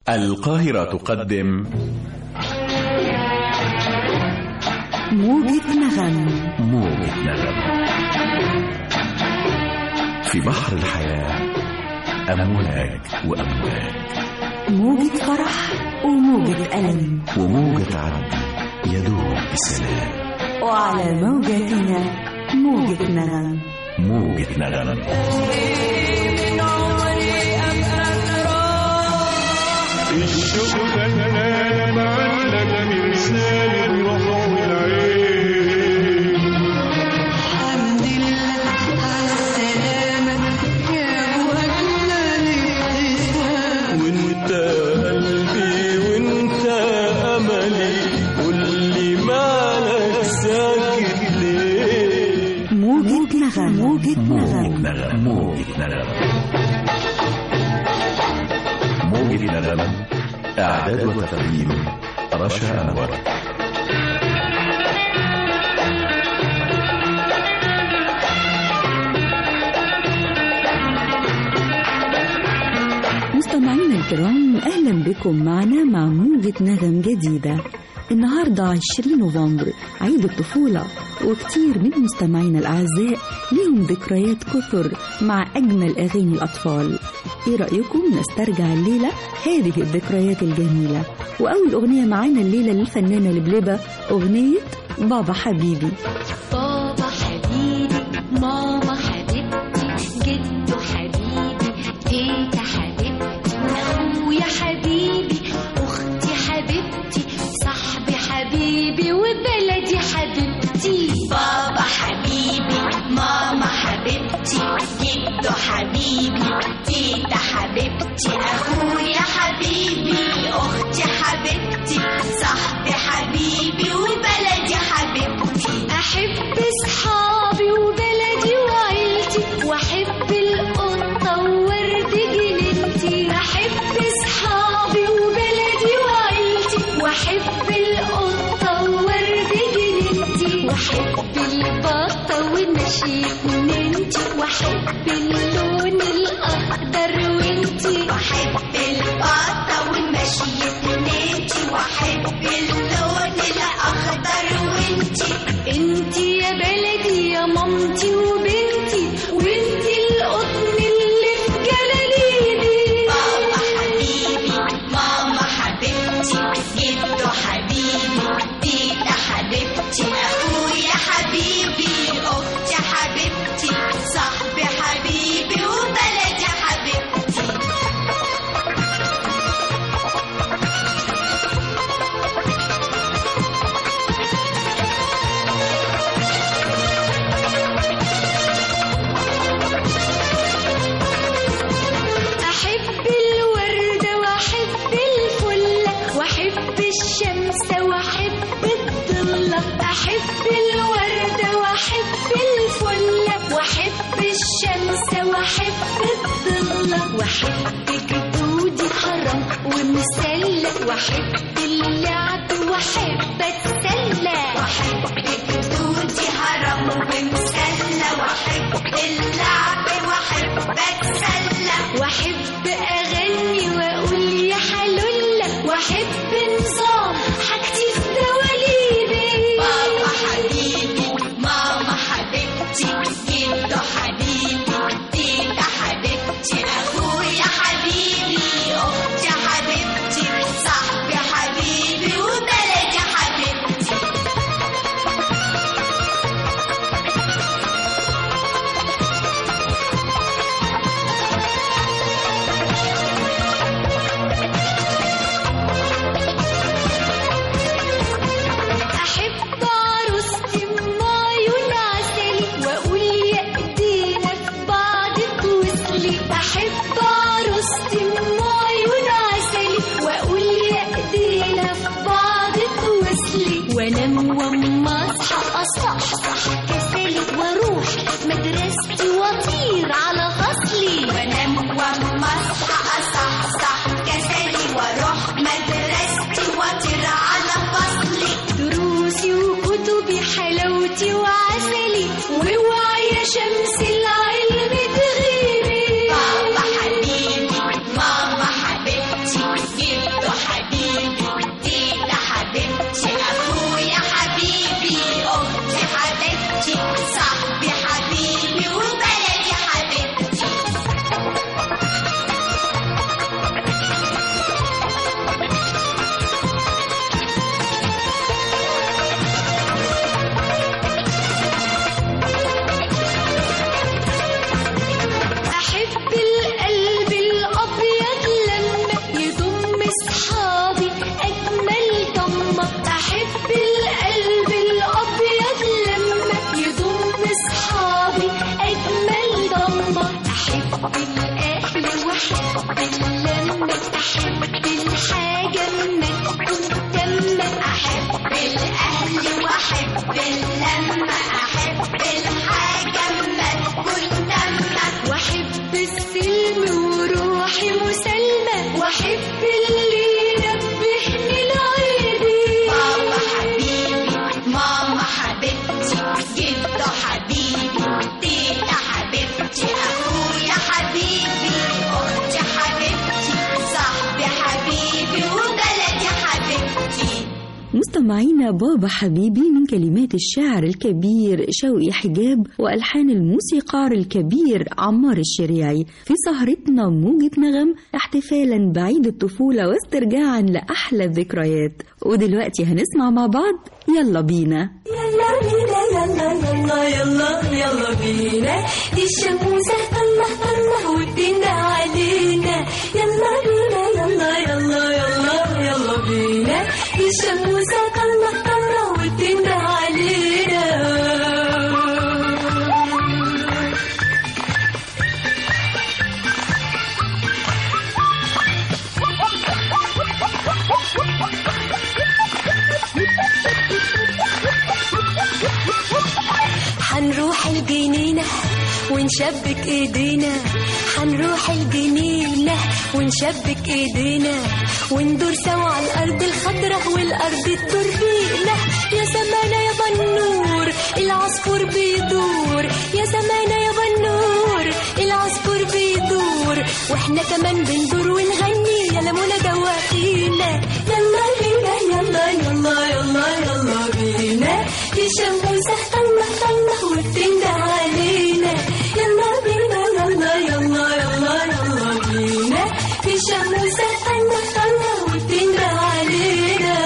القاهرة تقدم موجة نغم موجة نغم في بحر الحياة أمواج وأمواج موجة فرح وموجة ألم وموجة عدل يدوب بسلام وعلى موجتنا موجة نغم موجة نغم الشوق فنان معلق مرسال الروح والعين الحمد لله على السلامة يا وهلا الابتسام وانت قلبي وانت املي قولي مالك ساكت ليه موجة نغم موجة موجة نغم نغم موجة نغم موجة نغم إعداد وتقديم رشا أنور مستمعينا الكرام أهلا بكم معنا مع موجة نغم جديدة النهاردة 20 نوفمبر عيد الطفولة وكتير من مستمعينا الأعزاء ليهم ذكريات كثر مع أجمل أغاني الأطفال إيه رأيكم نسترجع الليلة هذه الذكريات الجميلة وأول أغنية معانا الليلة للفنانة لبلبة أغنية بابا حبيبي بابا حبيبي ماما حبيبتي جدو حبيبي تيتا حبيبتي اخويا حبيبي اختي حبيبتي صاحبي حبيبي وبلدي حبيبتي بابا حبيبي ماما حبيبتي جدو حبيبي تيتا حبيبتي اخويا حبيبي اختي حبيبتي صاحبي حبيبي وبلدي حبيبتي احب اصحابي وبلدي وعيلتي واحب القطه وورد جنينتي احب اصحابي وبلدي وعيلتي واحب القطه وورد جنينتي واحب البطه ونشيد ننتي واحب اللون الاخضر وانتي واحب البطه والمشية ننتي واحب اللون الاخضر وانتي انتي يا بلدي يا مامتي وبنتي وانتي القطن اللي في جلاليبي بابا حبيبي ماما حبيبتي جدو حبيبي تيتا حبيبتي اخويا حبيبي اختي حبيبتي صاحبي حبيبي وبلدي حبيبتي أحب الوردة وأحب الفلة وأحب الشمس وأحب الظلة أحب الوردة وأحب الفلة وأحب الشمس وأحب الظلة وأحب جدودي حرم ومسلة وأحب اللعب وأحب أتسلى وأحب جدودي هرم ومسلة وأحب اللعب وأحب أتسلى وأحب أغني وأقول يا حلولة وأحب نظام حاجتي في دواليبي بابا حبيبي ماما حبيبتي جدو حبيبي تيتا حبيبتي أخويا حبيبي أختي حبيبتي صاحبي حبيبي وبلدي حبيبتي أحب عروستي أم عيون عسلي وأقول يا إيدينا في بعض توصلي أحب عروستي أم عيون عسلي وأقول يا إيدينا في بعض توصلي وأنام وأما أصحى أصحصح كسلي وأروح مدرستي وأطير على فصلي وأنام وأما أصحى أصحصح كسلي وأروح مدرستي وأطير على فصلي دروسي وكتبي حلاوتي وعسلي واوعي يا شمس العلم تغيبي بابا حبيبي ماما حبيبتي الحاجة اما تكون تامة أحب الأهل وأحب اللمة أحب الحاجة اما تكون تامة وأحب السلم وروحي مسالمة وأحب اللي ينبهني لعيدي بابا حبيبي ماما حبيبتي جدو حبيبي تيتا حبيبتي أخويا حبيبي أختي حبيبتي صاحبي حبيبي وبلدي حبيبتي مستمعينا بابا حبيبي من كلمات الشاعر الكبير شوقي حجاب وألحان الموسيقار الكبير عمار الشريعي في سهرتنا موجة نغم احتفالا بعيد الطفولة واسترجاعا لأحلى الذكريات ودلوقتي هنسمع مع بعض يلا بينا يلا بينا يلا يلا يلا يلا بينا دي الشموسة طلع طلع وتدينا علينا يلا بينا يلا يلا يلا يلا بينا دي الشموسة طلع طلع وتدينا علينا حنروح الجنينة ونشبك ايدينا حنروح الجنينة ونشبك ايدينا وندور سوا على الارض الخضراء والارض تدور بينا يا زمانة يا بنور العصفور بيدور يا زمانة يا بنور العصفور بيدور واحنا كمان بندور ونغني يا لمونة دوقينا يلا بينا يلا يلا يلا يلا بينا دي شموسة طلع طلع وبتنده علينا يلا بينا يلا يلا يلا يلا بينا دي شموسة طلع طلع وبتنده علينا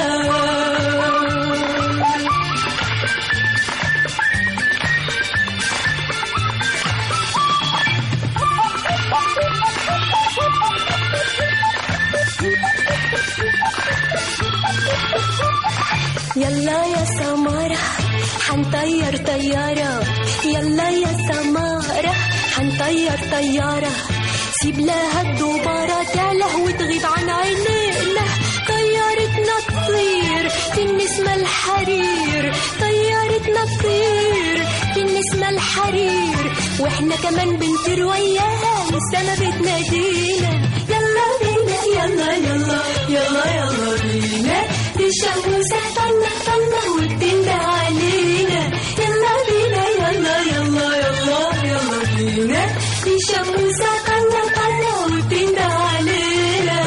يلا يا سمارة حنطير طيارة يلا يا سمارة حنطير طيارة سيب لها الدبارة تعله وتغيب عن عينينا طيارتنا تطير في النسمة الحرير طيارتنا تطير في النسمة الحرير واحنا كمان بنطير وياها والسما بتنادينا يلا بينا يلا يلا يلا يلا بينا دي الشموسة طلع طلع وبتنده علينا يلا بينا يلا يلا يلا يلا بينا دي الشموسة طلع طلع وبتنده علينا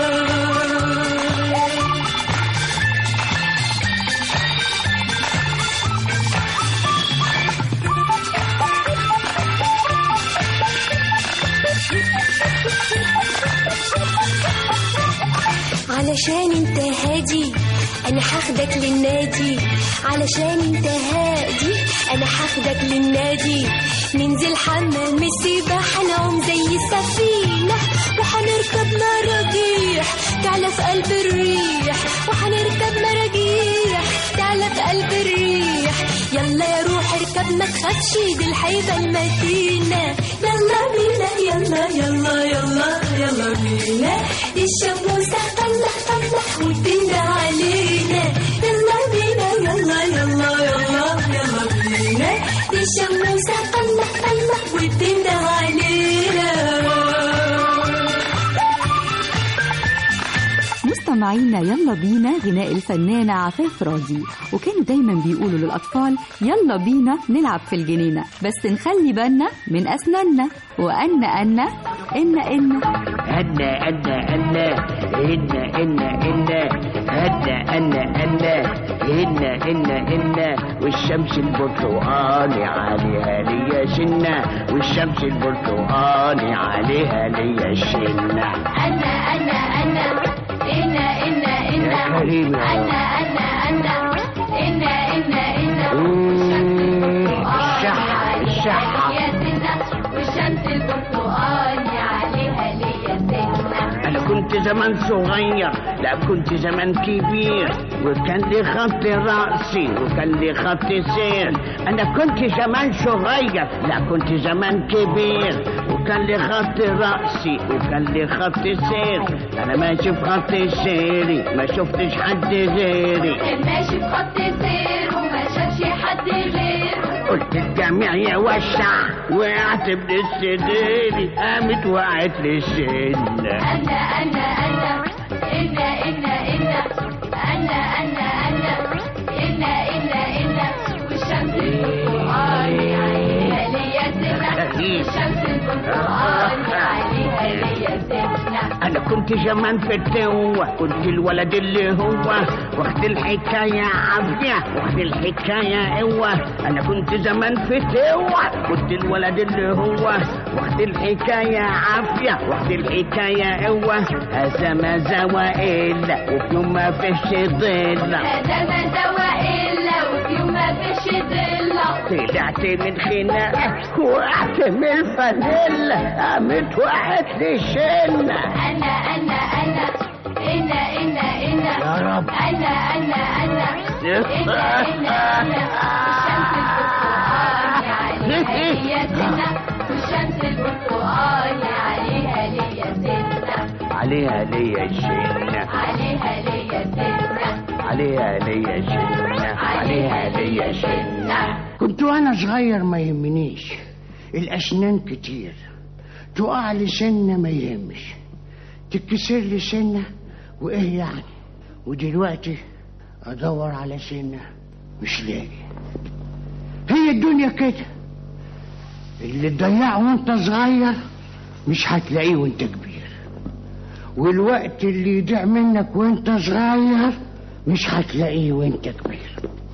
علشان انت هادي انا هاخدك للنادي علشان انت هادي انا هاخدك للنادي ننزل حمام السباحة نعوم زي السفينة وهنركب مراجيح تعلى في قلب الريح وهنركب مراجيح تعلى في قلب الريح يلا يا روح اركب ما تخافش دي الحيبة المتينة يلا بينا يلا يلا يلا يلا بينا دي الشموسة طلع طلع وتنده علينا يلا بينا يلا يلا يلا يلا بينا دي الشموسة طلع طلع وتنده علينا مستمعينا يلا بينا غناء الفنانة عفاف راضي وكانوا دايما بيقولوا للأطفال يلا بينا نلعب في الجنينة بس نخلي بالنا من أسناننا وأن أن إن إن أنا أنا أنا إنا إنا إنا أنا أنا أنا إنا إنا إنا والشمس البرتقالي عليها ليا سنة والشمس البرتقالي عليها ليا سنة أنا أنا أنا إنا إنا إنا يا كريم يا رب. أنا أنا أنا إنا إنا إنا مم، الشحة الشحة يا سنة والشمس البرتقالي عليها ليا سنة أنا كنت زمان صغير لا كنت زمان كبير وكان لي خط رأسي وكان لي خط سير أنا كنت زمان صغير لا كنت زمان كبير وكان لي خط رأسي وكان لي خط سير أنا ماشي في خط سيري ما شفتش حد غيري كان ماشي بخط سير وما شافش حد غيره قلت الجميع يوسع وقعت من السرير قامت وقعت للسنة أنا أنا أنا إنا إنا إنا أنا أنا أنا إنا إنا إنا والشمس البرتقالي عليها ليا سنة والشمس البرتقالي عليها ليا سنة أنا كنت زمان في التوة كنت الولد اللي هو واخد الحكاية عافية واخد الحكاية قوة أنا كنت زمان في التوة كنت الولد اللي هو واخد الحكاية عافية واخد الحكاية قوة هذا ما زوى إلا وفي يوم ما فيش ظل هذا ما دوا إلا وفي يوم ما فيش ضلة طلعت من خناقة وقعت من الفانيلا قامت وقعت للشنة أنا أنا أنا إنا إنا إنا يا رب أنا أنا أنا إنا إنا إنا والشمس البرتقالي عليها ليا سنة عليها ليا شنة عليها ليا سنة عليها ليا شنة عليها ليا سنة كنت وانا صغير ما يهمنيش الاسنان كتير تقع لي سنه ما يهمش تتكسر لي سنه وايه يعني ودلوقتي ادور على سنه مش لاقي هي الدنيا كده اللي تضيعه وانت صغير مش هتلاقيه وانت كبير والوقت اللي يضيع منك وانت صغير مش هتلاقيه وانت كبير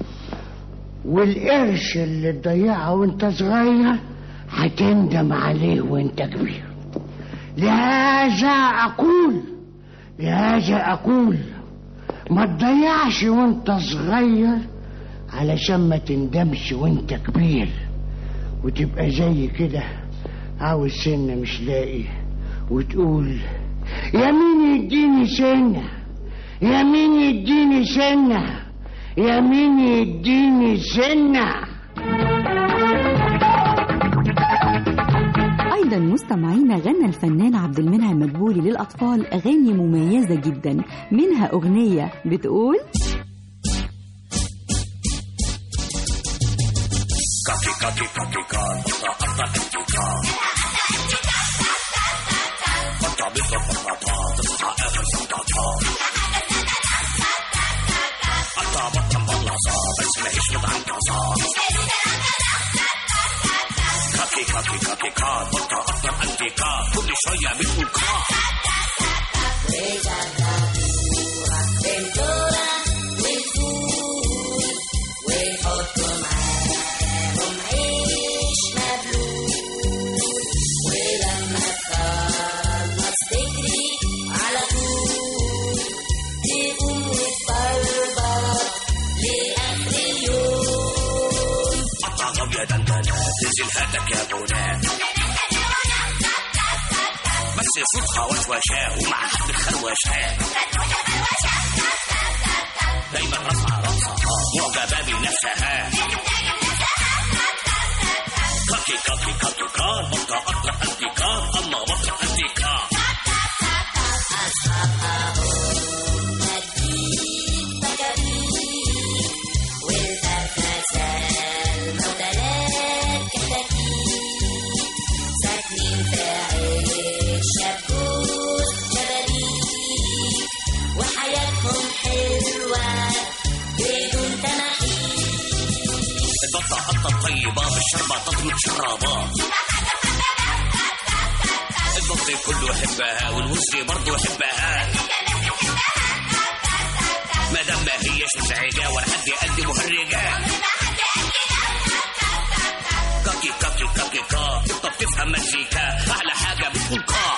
والقرش اللي تضيعه وانت صغير هتندم عليه وانت كبير لهذا اقول لهذا اقول ما تضيعش وانت صغير علشان ما تندمش وانت كبير وتبقى زي كده عاوز سنة مش لاقي وتقول يا مين يديني سنة يا مين يديني سنة يا مين يديني سنة أيضا مستمعينا غنى الفنان عبد المنعم مدبولي للأطفال أغاني مميزة جدا منها أغنية بتقول البطة قطة طيبة بالشربة تطمع شرابة البطة كله يحبها والوزي برضه يحبها ما دام ما هيش مزعجة ولا حد يقدم مهرجة كاكي كاكي كاكي كا القطة بتفهم مزيكا أعلى حاجة بتكون كا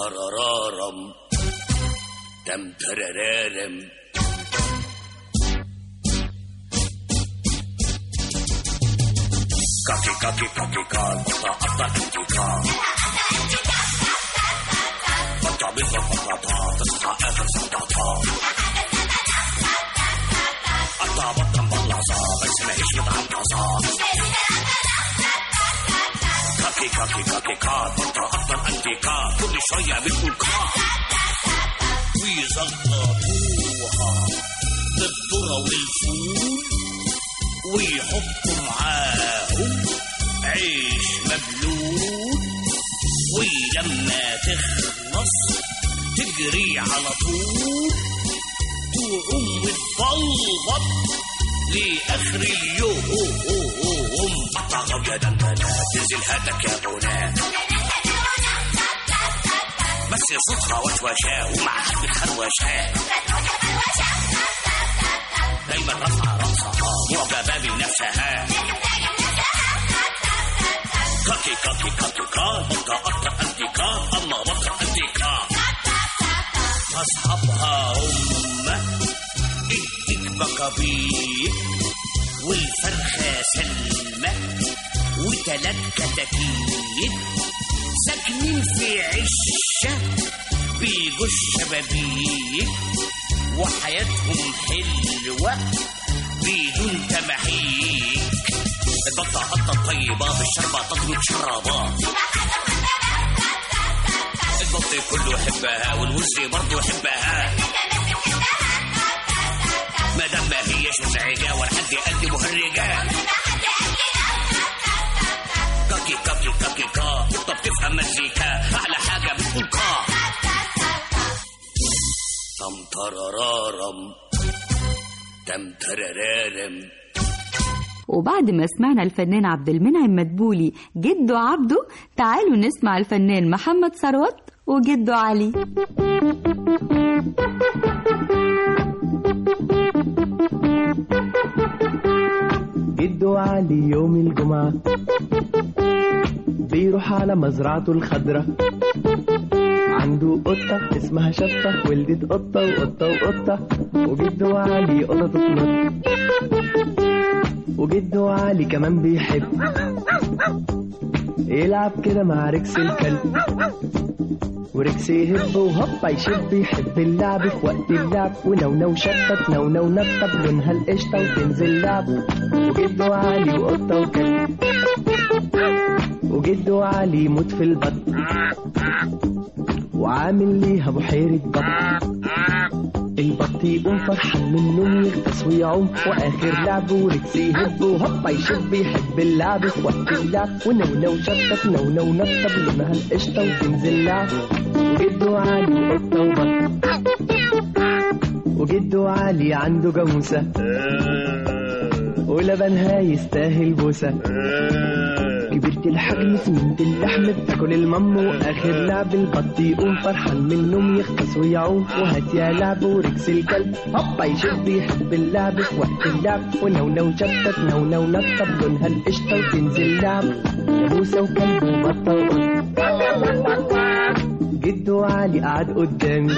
ترارارم تم ترارارم كاكي كاكي كاكي كار بطا أطا انتكار بطا بيضا بطا طا تصحى آخر سطاطا أطا بطا مبلصة بس ما هيش متعطصة كاكي كاكي كاكي كار بطا أطا انتكار كل شوية بتقول كار ويزغطوها بالذرة والفول ويحطوا معاهم عيش مبلول ولما تخلص تجري على طول تقوم وتبلبط لآخر اليوم قطع غبية دندنة تنزل هاتك يا غنى بس صوتها وشوشة ومعها بالخروشة دايما رافعة راسها معجبة بنفسها كاكي كاكي كاكي كار بطة أكتر أنتيكار الله بطة أنتيكار أصحابها هم الديك بكابيك والفرخة سلمى وتلات كتاكيت ساكنين في عشة بيجوا الشبابيك وحياتهم حلوة بدون تمحيك البطة قطة الطيبة بالشربة تطلب شرابات البط كله يحبها والوزي برضه يحبها ما دام ما هيش مزعجة ولا حد قد مهرجة كاكي كاكي كاكي كا قطة بتفهم مزيكا أحلى حاجة بتقول كا تم ترارارم تم ترارارم وبعد ما سمعنا الفنان عبد المنعم مدبولي جده عبده تعالوا نسمع الفنان محمد ثروت وجده علي جده علي يوم الجمعة بيروح على مزرعته الخضرة عنده قطة اسمها شطة ولدت قطة وقطة وقطة وجده علي قطة تتنط وجده علي كمان بيحب يلعب كده مع ركس الكلب وركس يهب وهوبا يشب يحب اللعب في وقت اللعب ونونو شطت نونو نطب لونها القشطة وتنزل لعب وجده علي وقطة وكلب وجده علي يموت في البط وعامل ليها بحيرة بط البط يقوم فرحان من النوم يغطس ويعوم واخر لعب وركس يهب وهوبا يشب يحب اللعب في وقت اللعب ونونو شطت نونو نطب لونها القشطة وتنزل لعب وجده علي قطة وبط وجده علي عنده جاموسة ولبنها يستاهل بوسة كبرت الحجم سمنت اللحم بتاكل المم واخر لعب البط يقوم فرحان من النوم يغطس ويعوم وهات يا لعب وركس الكلب هوبا يشب يحب اللعب في وقت اللعب ونونو شطت نونو نطب لونها القشطة وتنزل لعب جاموسة وكلب وبطة وقط جده علي قعد قدامي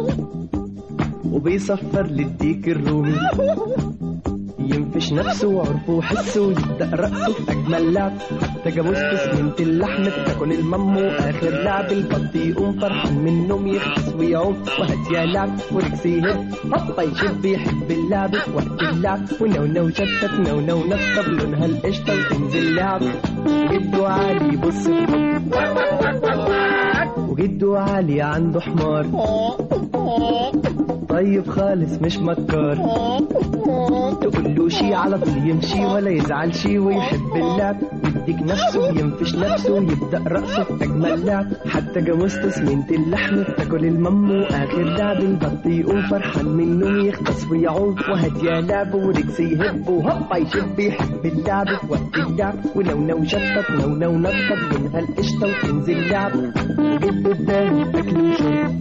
وبيصفر للديك الرومي ينفش نفسه وعرفه وحسه ويبدأ رقصه في أجمل لعب حتى جاموسته سمنت اللحم بتاكل المم وآخر لعب البط يقوم فرحان من النوم يغطس ويعوم وهات يا لعب وركس يهب هوبا يشب يحب اللعب في وقت اللعب ونونو شتت نونو نطب لونها القشطة وتنزل لعب جده علي يبص في بطه. وجده علي عنده حمار طيب خالص مش مكار تقول له شي على طول يمشي ولا يزعل شي ويحب اللعب يديك نفسه وينفش نفسه ويبدأ رقصه في أجمل لعب حتى جاموسته سمنت اللحم بتاكل المم وآخر لعب البط يقوم فرحان من النوم يغطس ويعوم وهات يا لعب وركس يهب وهوبا يشب يحب اللعب في وقت اللعب ونونو شطت نونو نطب منها القشطة وتنزل لعب وجده اداني أكل وشرب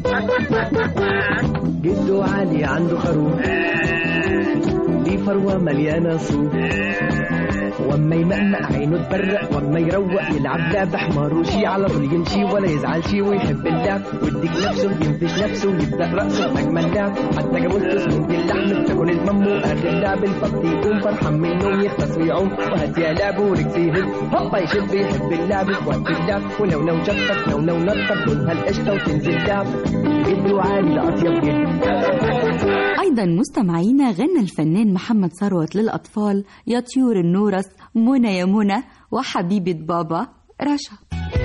جده علي عنده خروف دي فروة مليانة صوف واما يمقمق عينه تبرق واما يروق يلعب لعب حمار وشي على طول يمشي ولا يزعل شي ويحب اللعب ويديك نفسه ينفش نفسه يبدا راسه اجمل لعب حتى جابوا له من اللحم بتاكل المم واخر اللعب الفض يقوم فرحان من النوم يغطس ويعوم وهات يا لعب ورجلي يهز هوبا يشب يحب اللعب في وقت اللعب ولو نو شطط لو نو نطط لونها القشطه وتنزل لعب جد وعالي لاطيب جد أيضا مستمعينا غنى الفنان محمد ثروت للأطفال يا طيور النورس منى يا منى وحبيبة بابا رشا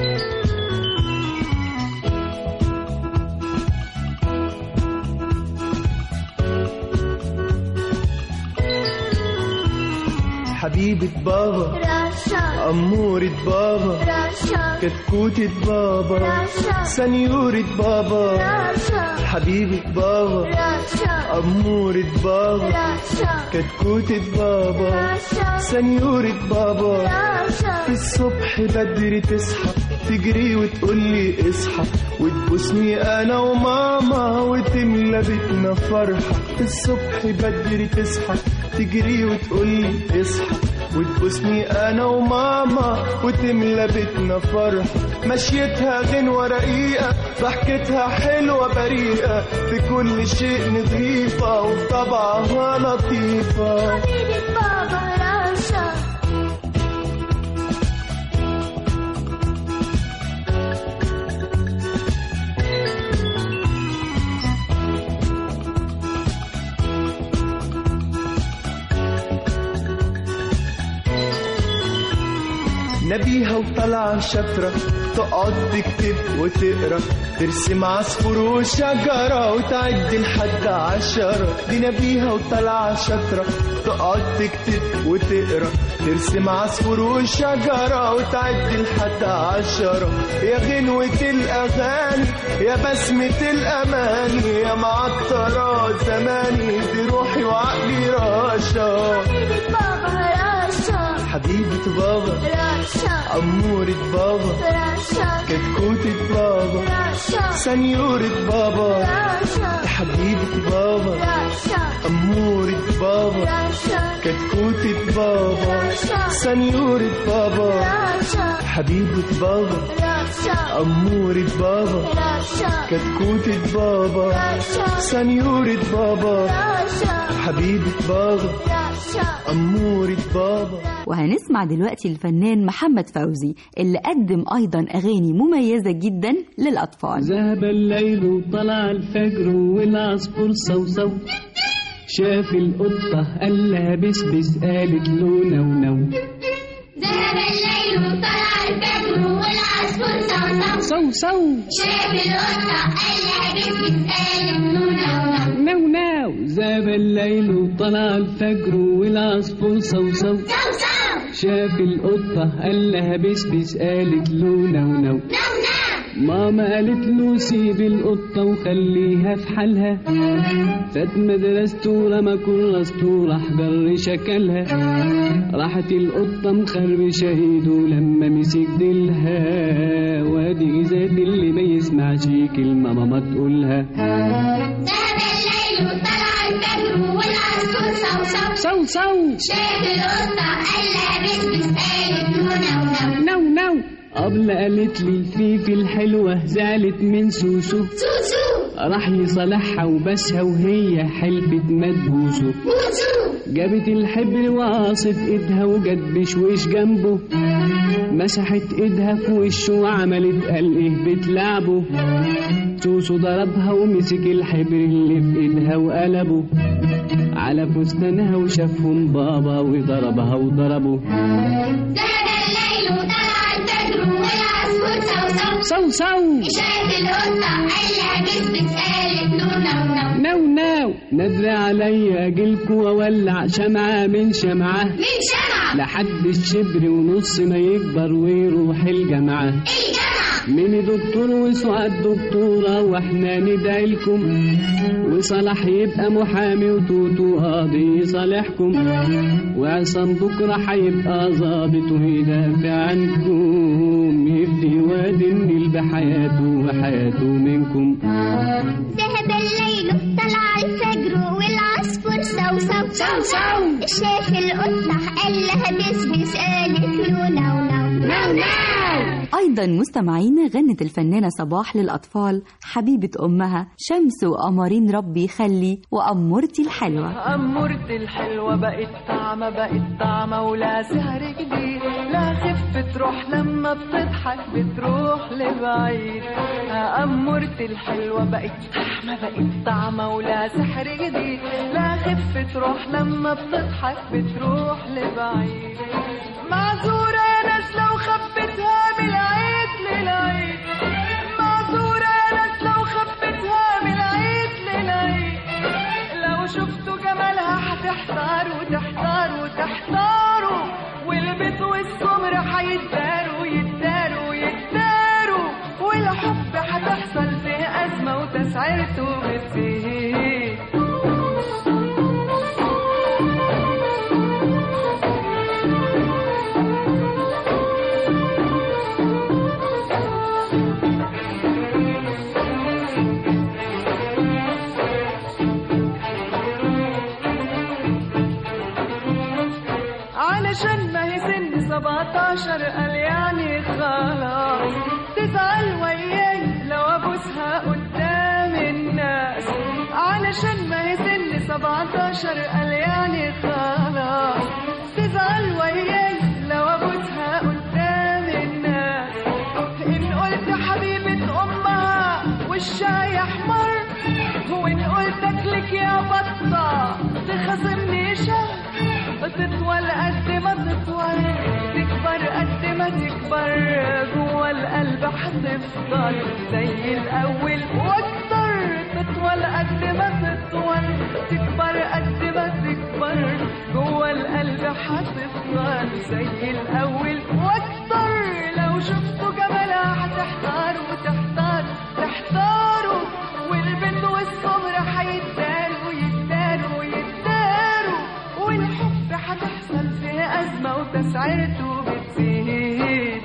حبيبة بابا رشا أمورة بابا رشا كتكوتة بابا رشا سنيورة بابا رشا حبيبة بابا رشا أمورة بابا رشا كتكوتة بابا رشا سنيورة بابا رشا في الصبح بدري تصحى تجري وتقولي اصحى وتبوسني انا وماما وتملى بيتنا فرحة في الصبح بدري تصحى تجري وتقولي اصحى وتبوسني انا وماما وتملى بيتنا فرحة مشيتها غنوة رقيقة ضحكتها حلوة بريئة في كل شيء نظيفة وفي طبعها لطيفة حبيبة بابا رشا نبيها وطلع شفرة تقعد تكتب وتقرا ترسم عصفور وشجرة وتعد لحد عشرة دي نبيها وطلع شفرة تقعد تكتب وتقرا ترسم عصفور وشجرة وتعد لحد عشرة يا غنوة الأغاني يا بسمة الأماني يا معطرة زماني دي روحي وعقلي راشا حبيبة بابا رشا حبيبة بابا رشا أمورة بابا رشا كتكوتة بابا رشا سنيورة بابا رشا حبيبة بابا رشا أمورة بابا رشا كتكوتة بابا سنيورة بابا رشا حبيبة بابا رشا أمورة بابا رشا كتكوتة بابا رشا سنيورة بابا رشا حبيبة بابا رشا أمورة بابا وهنسمع دلوقتي الفنان محمد فوزي اللي قدم أيضا أغاني مميزة جدا للأطفال ذهب الليل وطلع الفجر والعصفور صوصو شاف القطة قال لها بسبس قالت له نو نو ذهب الليل وطلع الفجر والعصفور صوصو صو صو شاف القطة قال لها بسبس قالت له نو نو نو نو ذهب الليل وطلع الفجر والعصفور صوصو صوصو شاف القطة قال لها بسبس قالت له نو نو نو نو ماما قالت له سيب القطة وخليها في حالها فات مدرسته ورمى كراسته وراح جر شكلها راحت القطة مخربشة ايده لما مسك ديلها وادي ذات اللي ما يسمعش كلمة ماما تقولها ذهب الليل وطلع الفجر والعصفور صوصو صو صو شاف القطة قال لها بسبس قالت له نو نو نو نو قبل قالت لي فيفي الحلوة زعلت من سوسو سوسو راح يصالحها وبسها وهي حلفت ما تبوسه بوسو جابت الحبر وقاصت ايدها وجت بشويش جنبه مسحت ايدها في وشه وعملت قال ايه بتلعبه سوسو ضربها ومسك الحبر اللي في ايدها وقلبه على فستانها وشافهم بابا وضربها وضربه ذهب الليل وطلع الفجر والعصفور صوصو صو صو شاف القطة قال لها بسبس قالت له نو نو نو نو ندري عليا اجيلكوا واولع شمعة من شمعة من شمعة لحد الشبر ونص ما يكبر ويروح الجامعة الجامعة ميني دكتور وسعاد دكتورة واحنا ندعي لكم وصلاح يبقى محامي وتوتو قاضي يصالحكم وعصام بكرة هيبقى ظابط ويدافع عنكم يفدي وادي النيل بحياته وحياته منكم ذهب الليل طلع الفجر والعصفور صوصو شو شو شاف القطة قال لها بس بس قالت له نو نو نو نو أيضا مستمعينا غنت الفنانة صباح للأطفال حبيبة أمها شمس وقمرين ربي يخلي وأمورتي الحلوة أمورتي الحلوة بقت طعمة بقت طعمة ولا سهر جديد لا خف تروح لما بتضحك بتروح لبعيد أمورتي الحلوة بقت طعمة بقت طعمة ولا سحر جديد لا خف تروح لما بتضحك بتروح لبعيد معذورة يا ناس لو خبتها من العيد للعيد معذورة يا ناس لو خبتها من العيد للعيد لو شفتوا جمالها هتحتاروا تحتاروا تحتاروا والبيت والسمر هيتداروا يتداروا يتداروا والحب هتحصل فيه أزمة وتسعيرته بتزيد علشان ما هي سن 17 قال يعني خلاص تزعل وياي لو ابوسها قدام الناس علشان ما هي سن 17 قال يعني خلاص تزعل وياي لو ابوسها قدام الناس ان قلت حبيبة امها وشها يحمر وان قلت اكلك يا بطة تخاصمني شهر تطول قد ما تطول تكبر قد ما تكبر جوا القلب هتفضل زي الاول واكتر تطول قد ما تطول تكبر قد ما تكبر جوا القلب هتفضل زي الاول واكتر لو شفتوا جمالها هتحتاروا تحتاروا تحتاروا والبنت والصبر هيتداروا يتداروا يتداروا والحب هتحصل فيه أزمة وتسعيرته بتزيد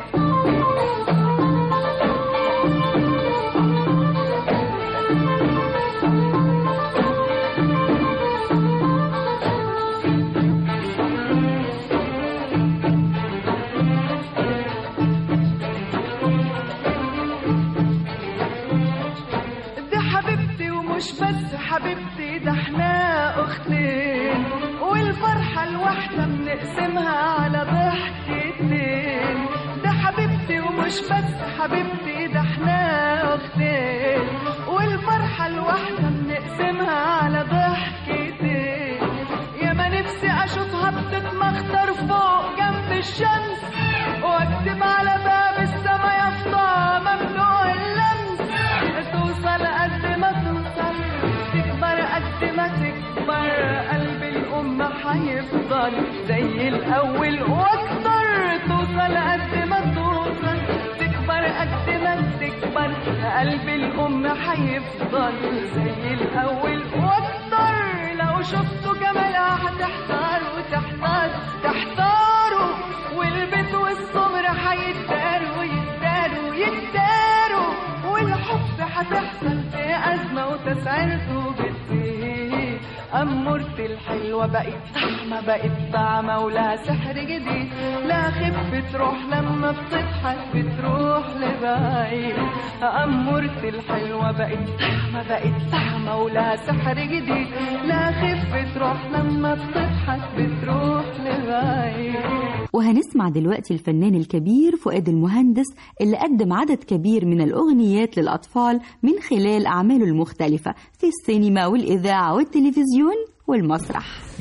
دي حبيبتي ومش بس حبيبتي ده احنا اختين والفرحة الواحدة بنقسمها على ضحكتين ده حبيبتي ومش بس حبيبتي ده احنا اختين والفرحة الواحدة بنقسمها على ضحكتين يا ما نفسي اشوفها بتتمخطر فوق جنب الشمس واكتب على باب السما يافطة ممنوع اللمس توصل قد ما توصل تكبر قد ما تكبر قلب الأم هيفضل زي الأول وأكتر توصل قد ما توصل تكبر قد ما تكبر قلب الأم هيفضل زي الأول وأكتر لو شفتوا جمالها هتحتاروا تحتاروا تحتاروا والبيت والصبر هيتداروا يتداروا يتداروا والحب هتحصل في أزمة وتسعيرته بتزيد أمورتي الحلوة بقت طعمة بقت طعمة ولا سحر جديد لا خف تروح لما بتضحك بتروح لبعيد أمورتي الحلوة بقت طعمة بقت طعمة ولا سحر جديد لا خف تروح لما بتضحك بتروح لبعيد وهنسمع دلوقتي الفنان الكبير فؤاد المهندس اللي قدم عدد كبير من الأغنيات للأطفال من خلال أعماله المختلفة في السينما والإذاعة والتلفزيون والمسرح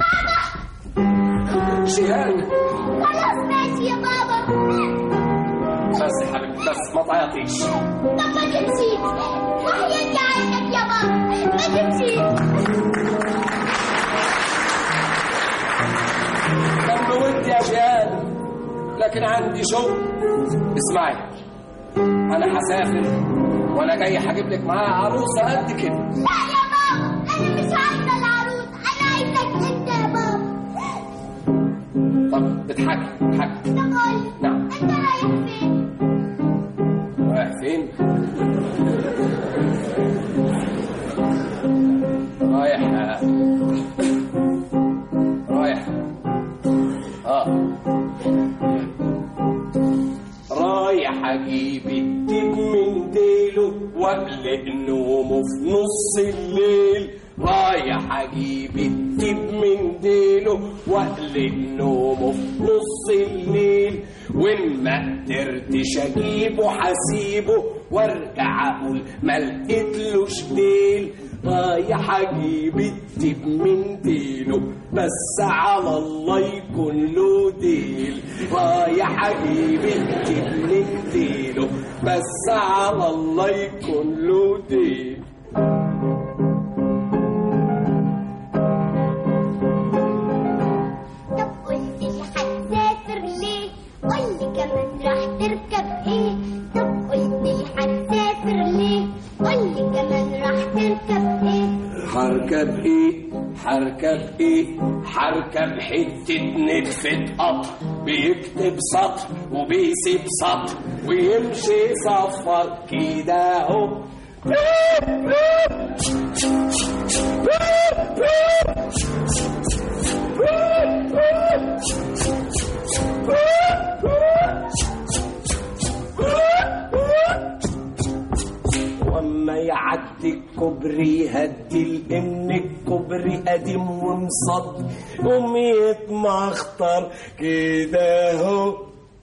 شيهان خلاص ماشي يا بابا بس يا حبيبي بس ما تعيطيش طب ما تمشي وحياتي عينك يا بابا ما تمشي كان ودي يا شيهان لكن عندي شغل اسمعي انا هسافر وانا جاي هجيب لك معايا عروسه قد كده لا يا بابا انا مش عايزه العروس انا عايزك انت يا بابا طب بتحكي بتحكي طب قول نعم انت رايح فين رايح فين رايح حجيب الدب من ديله واقلق نومه في نص الليل رايح اجيب الدب من ديله واقلق نومه في نص الليل وان ما قدرتش اجيبه حسيبه وارجع اقول ما لقيتلوش ديل رايح اجيب الدب من ديله بس على الله يكون له ديل رايح اجيب الدب من ديله بس على الله يكون له ديل طب قلت لي هتسافر ليه قول لي كمان راح تركب ايه طب قلت لي هتسافر ليه قول لي كمان راح تركب ايه حركب ايه حركب ايه حركب حتة نتفة قطر بيكتب سطر وبيسيب سطر ويمشي صفر كده اهو واما يعدي الكوبري هدي لان الكوبري قديم ومصد قوم يتمخطر كده اهو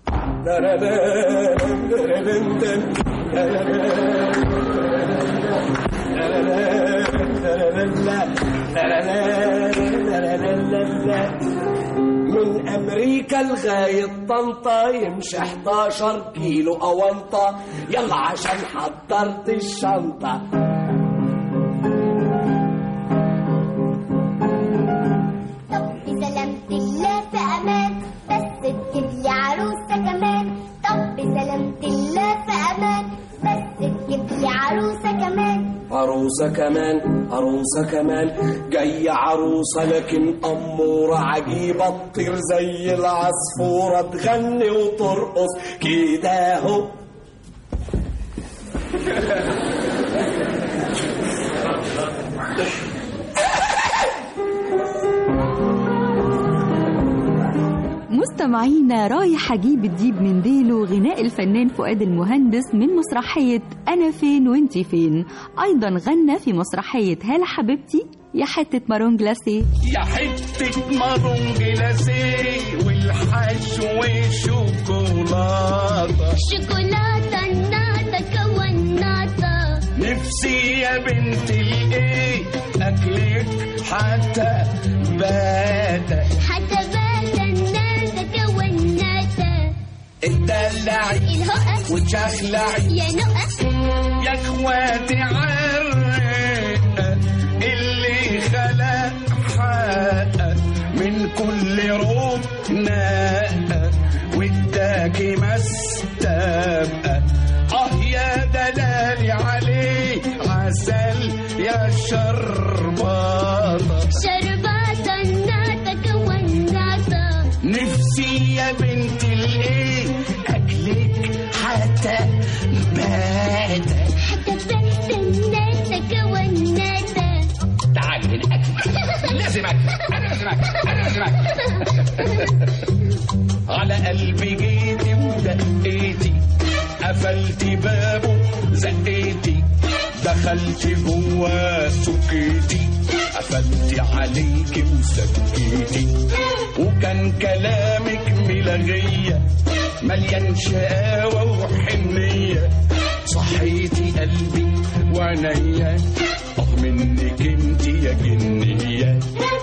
درلان درلان دن، درلان درلان درلان درلان من امريكا لغايه طنطا يمشي 11 كيلو اونطه يلا عشان حضرت الشنطه طب بسلامة الله في امان بس تجيب لي عروسة كمان طب بسلامة الله في امان بس تجيب لي عروسة كمان عروسة كمان عروسة كمان جاية عروسة لكن أمورة عجيبة تطير زي العصفورة تغني وترقص كده اهو مستمعينا رايح اجيب الديب من ديله غناء الفنان فؤاد المهندس من مسرحية أنا فين وانتي فين أيضا غنى في مسرحية هلا حبيبتي يا حتة مارون جلاسيه يا حتة مارون جلاسيه والحشو شوكولاتة شوكولاتة الناتا كوناتا نفسي يا بنت الايه اكلك حتى بات حتى بات الناتا كوناتا اتدلعي الهقة وتشخلعي يا نقة يا اخواتي عالرقة اللي خلق حقق من كل ركنة واداكي مستبقى اه يا دلالي عليه عسل يا شرباطة شرباتا الناتا كوناتا نفسي يا بنت الايه اكلك حتى بات حتى بات الناتا كوناتا تعالي هنا اكل لازم اكل انا لازم اكل انا لازم اكل على قلبي جيتي ودقيتي قفلتي بابه زقيتي دخلتي جوا سكيتي قفلتي عليكي وسكيتي وكان كلامك ملغية مليان شقاوة وحنية صحيتي قلبي وعينيا اه منك انت يا جنية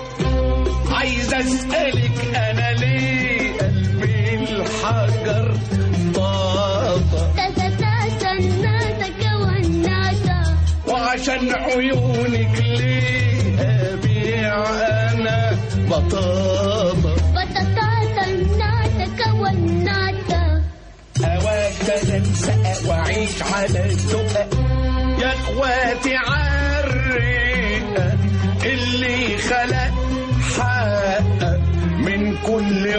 عايز اسألك انا ليه قلبي الحجر طاطا تاتا تاتا الناتا كوناتا وعشان عيونك ليه ابيع انا بطاطا بطاطا الناتا كوناتا اواك انسى واعيش على الدقة يا اخواتي عالرقة اللي خلق حقق من كل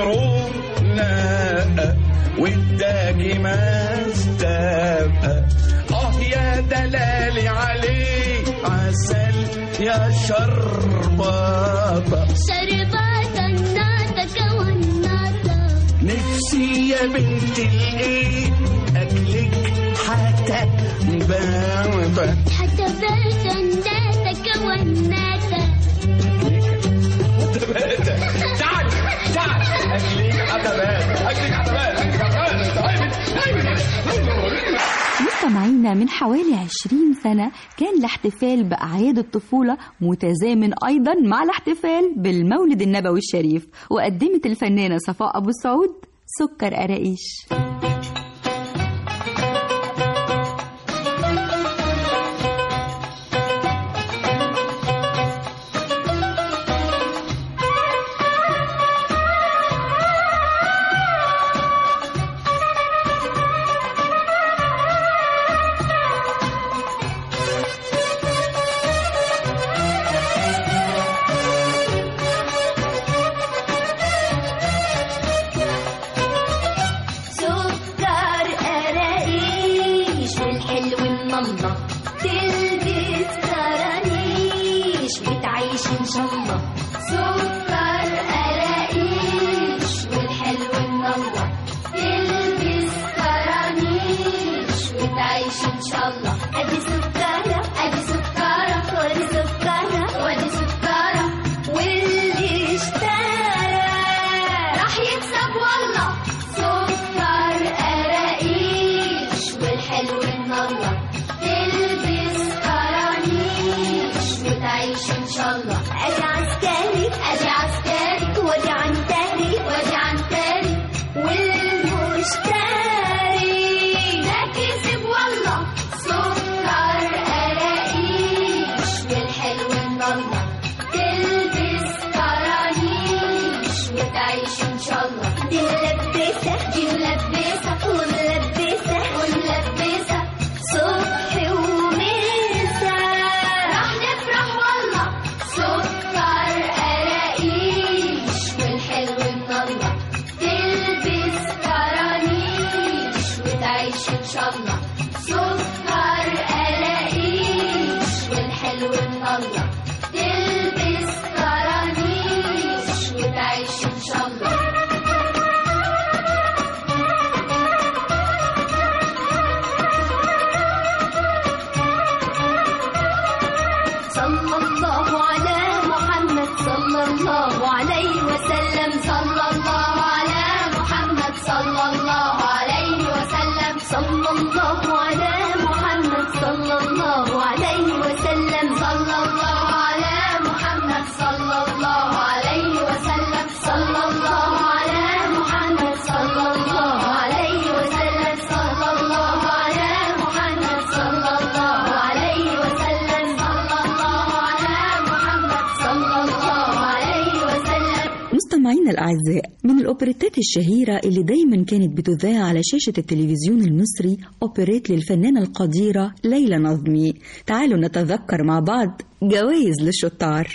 ركنة واداكي ما استبقى اه يا دلالي عليه عسل يا شرباطة شرباتا الناتا كوناتا بصي يا بنت الايه اكلك حتى مباوبة حتى بلد ناتك وناتا تعال تعال اكلك حتبات اكلك حتبات اكلك حتبات مستمعينا من حوالي 20 سنة كان الاحتفال بأعياد الطفولة متزامن أيضا مع الاحتفال بالمولد النبوي الشريف وقدمت الفنانة صفاء أبو السعود سكر قراقيش سكر قراقيش والحلو من الله تلبس كرانيش وتعيش ان شاء الله سكر قراقيش والحلو من الله تلبس كرانيش وتعيش ان شاء الله ادي سكرة ادي سكرة ودي سكرة ودي سكرة واللي اشترى راح يكسب والله سكر قراقيش والحلو من الله تلبس كرانيش وتعيش ان شاء الله ادي عسكري ادي عسكري ودي عنتري ودي عنتري والمشتري ده كسب والله سكر قراقيش والحلو من الله تلبس كرانيش وتعيش ان شاء الله دي ملبسة دي ملبسة وملبسة وملبسة صبح ومساء راح نفرح والله سكر قراقيش والحلو من الله تلبس كرانيش وتعيش ان شاء الله سكر قراقيش والحلو من الله تلبس كرانيش وتعيش ان شاء الله صلى الله على محمد صلى الله عليه وسلم صلى الله على محمد صلى الله عليه وسلم صلى الله على محمد صلى الله عليه وسلم صلى الله على محمد صلى الله عليه وسلم صلى الله على محمد صلى الله عليه وسلم صلى الله على محمد صلى الله عليه وسلم صلى الله على محمد صلى الله عليه وسلم مستمعينا الأعزاء من الأوبريتات الشهيرة اللي دايما كانت بتذاع على شاشة التلفزيون المصري أوبريت للفنانة القديرة ليلى نظمي تعالوا نتذكر مع بعض جوائز للشطار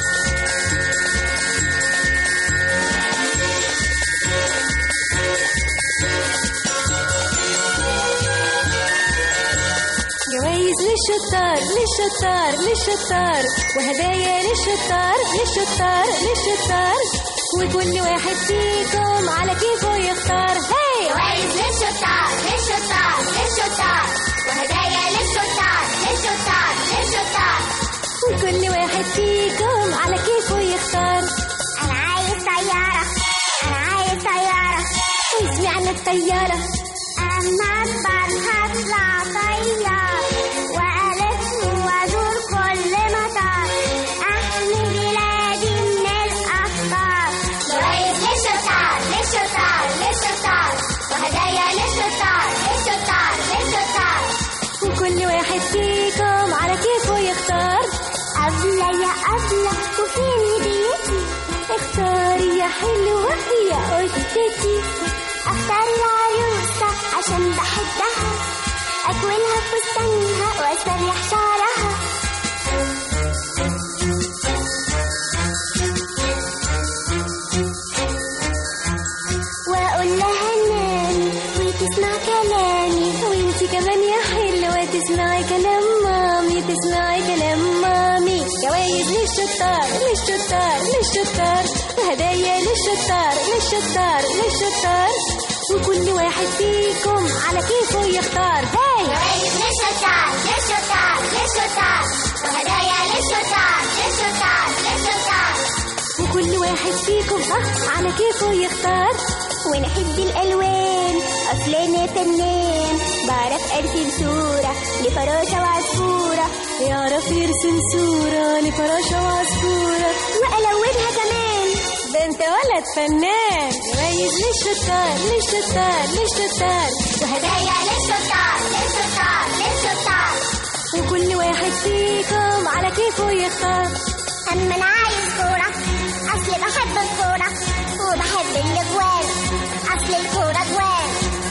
جوائز للشطار للشطار للشطار وهدايا للشطار للشطار للشطار وكل واحد فيكم على كيفه يختار هاي جوائز للشطار للشطار للشطار وهدايا للشطار للشطار للشطار وكل واحد فيكم على كيفه يختار أنا عايز طيارة أنا عايز طيارة وسمعنا الطيارة أما أكبر هطلع طيار وألف وأزور كل مطار أحمي بلادي من الأخطار جوائز للشطار للشطار للشطار وهدايا للشطار للشطار للشطار وكل واحد فيكم على كيفه يختار أبلة يا أبلة وفين هديتي اختاري يا حلوة يا قطتي أختار العروسة عشان بحبها أكوينها فستانها وأسرح شعرها واقول لها نامي وتسمع كلامي وانتي كمان يا حلوة تسمعي كلام مامي تسمعي كلام مامي جوايز للشطار للشطار للشطار وهدايا للشطار للشطار للشطار وكل واحد فيكم على كيفه يختار هاي جوايز للشطار للشطار للشطار وهدايا للشطار للشطار للشطار وكل واحد فيكم اه على كيفه يختار ونحب الألوان أصل أنا فنان بعرف أرسم صورة لفراشة وعصفورة يعرف يرسم صورة لفراشة وعصفورة وألونها كمان ده انت ولد فنان جوايز للشطار للشطار للشطار وهدايا للشطار للشطار للشطار وكل واحد فيكم على كيفه يختار أما أنا عايز كورة أصل بحب الكورة وبحب الأجوان أصل الكورة جوان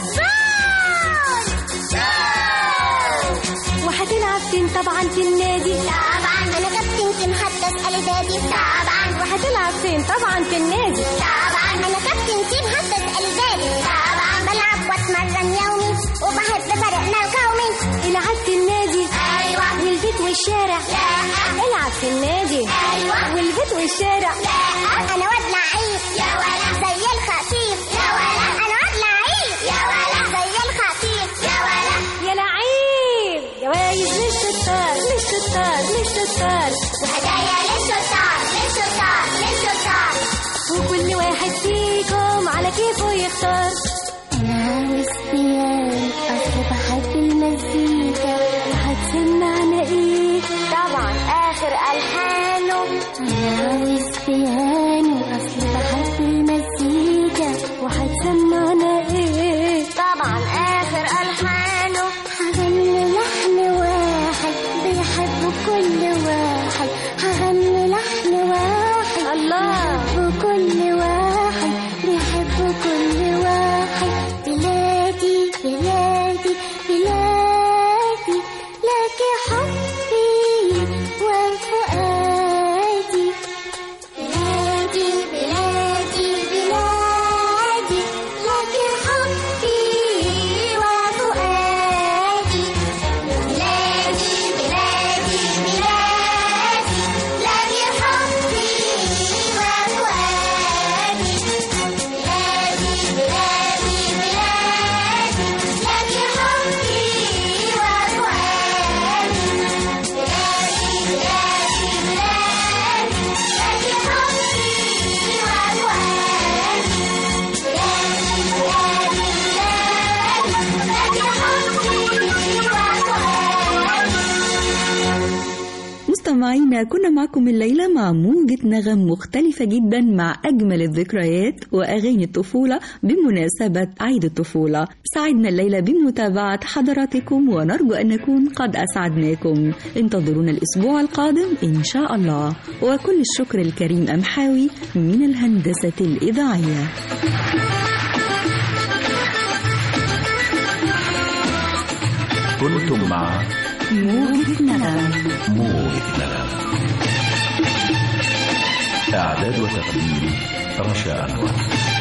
وهتلعب فين طبعا في النادي طبعا أنا كابتن كم حتى أسأل دادي طبعا وهتلعب فين طبعا في النادي طبعا أنا كابتن كم حتى أسأل دادي طبعا بلعب وأتمرن يومي وبحب فريقنا القومي العب في النادي أيوة والبيت والشارع لا العب في النادي أيوة والبيت والشارع لا أنا واد لعيب يا ولا زي الخفيف يا ولا أنا واد لعيب يا ولا زي الخفيف يا ولا يا لعيب جوايز للشطار للشطار للشطار وهدايا للشطار للشطار للشطار وكل واحد فيكم على كيفه يختار أنا عاوز بيان أصل بحب المزيكا وهتسمعنا ايه طبعا آخر ألحانه أنا عاوز بيانو أصل بحب المزيكا وهتسمعنا ايه طبعا آخر ألحانه هغني لحن واحد بيحب كل واحد هغني لحن واحد الله بيحب كل واحد بيحب كل واحد بلادي بلادي بلادي لك حبي وفؤادي بلادي بلادي بلادي لك حبي وفؤادي بلادي بلادي بلادي لك حبي وفؤادي بلادي بلادي بلادي لك حبي وفؤادي بلادي بلادي بلادي لك مستمعينا كنا معكم الليلة مع موجة نغم مختلفة جدا مع أجمل الذكريات وأغاني الطفولة بمناسبة عيد الطفولة سعدنا الليلة بمتابعة حضراتكم ونرجو أن نكون قد أسعدناكم انتظرونا الأسبوع القادم إن شاء الله وكل الشكر الكريم أمحاوي من الهندسة الإذاعية كنتم مع موجة نغم موجة نغم إعداد وتقديم رشا أنور